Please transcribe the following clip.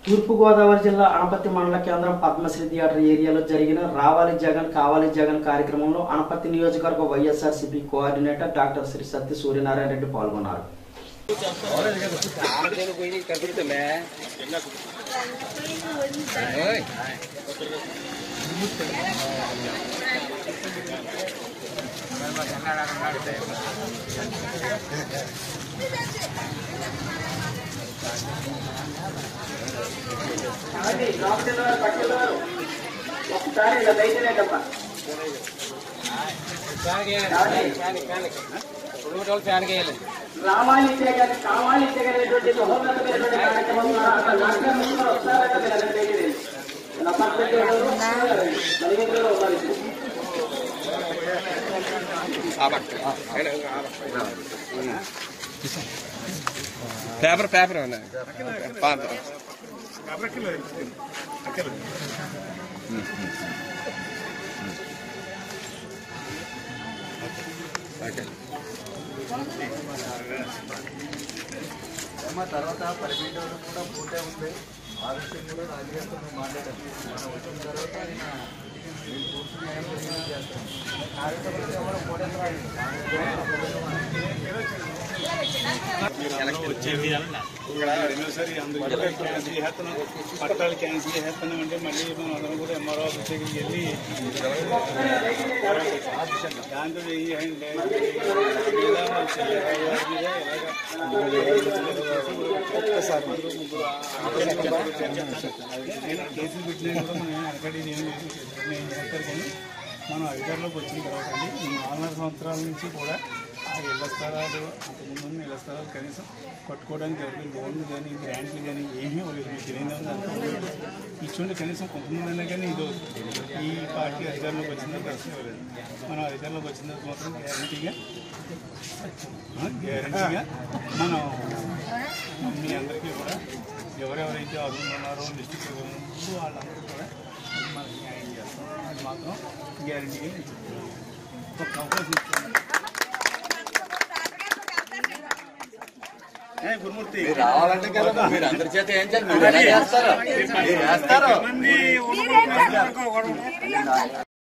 తూర్పుగోదావరి జిల్లా అనపత్తి మండల కేంద్రం పద్మశ్రీ థియేటర్ ఏరియాలో జరిగిన రావాలి జగన్ కావాలి జగన్ కార్యక్రమంలో అనపత్తి నియోజకవర్గ వైఎస్ఆర్సీపీ కోఆర్డినేటర్ డాక్టర్ శ్రీ సత్య సూర్యనారాయణ రెడ్డి పాల్గొన్నారు రావాలి జగన్ కావాలి జగన్ అనేటువంటి మహోన్నతమైనటువంటి కార్యక్రమం అక్కడ రాష్ట్రం నుంచి కూడా వస్తారట మీరు అక్కడ తెలియదు. నా పక్కన ఎవరు? నలుగురిలో ఉన్నారు ఇప్పుడు. పేపర్ పేపర్ ఉన్నాయి పాత మా తర్వాత పర్మిట్ కూడా పూర్తే ఉంది ఆ విషయం కూడా రాజకీయాలతో మేము మాట్లాడాం మనం వచ్చిన తర్వాత ఆయన నేను కూర్చుని ఏం జరిగింది చేస్తాం కార్యక్రమంలో ఎవరు కోటేశ్వర ఇక్కడ రెండోసారి అందుకే క్యాన్సిల్ చేస్తున్నాం పట్టాలు క్యాన్సిల్ చేస్తున్నాం అంటే మళ్ళీ మనం అందరం కూడా ఎంఆర్ఓ ఆఫీస్ దగ్గరికి వెళ్ళి దాంతో ఏం చేయండి ఒక్కసారి ముగ్గురు కేసులు పెట్టినా కూడా మనం ఏం అడగడేది ఏం లేదు ఏం చేస్తారు కానీ మనం అధికారంలోకి వచ్చిన తర్వాత అండి ఈ నాలుగున్నర సంవత్సరాల నుంచి కూడా ఆ ఇళ్ల స్థలాలు అంతకుముందు ఉన్న ఇళ్ల స్థలాలు కనీసం కట్టుకోవడానికి ఎవరికి లోన్లు కానీ గ్రాంట్లు కానీ ఏమీ ఇవ్వలేదు మీకు తెలియదు ఇచ్చుంటే కనీసం కొంతమంది కానీ ఇది ఈ పార్టీ అధికారంలోకి వచ్చిన తర్వాత అసలు ఇవ్వలేదు మనం అధికారంలోకి వచ్చిన తర్వాత మాత్రం గ్యారంటీగా గ్యారంటీగా మనం మీ అందరికీ కూడా ఎవరెవరైతే అర్హులు ఉన్నారో లిస్టు ముందు వాళ్ళందరూ కూడా మనకి న్యాయం చేస్తాం అది మాత్రం గ్యారంటీగా నేను చెప్తున్నాను ఒక అవకాశం ఇస్తున్నాను ఏ, గురుమూర్తి రావాలంటే కదా మీరు అందరి చేత ఏం చేయాలి మీరు ఎలా చేస్తారు మీరు చేస్తారు మంది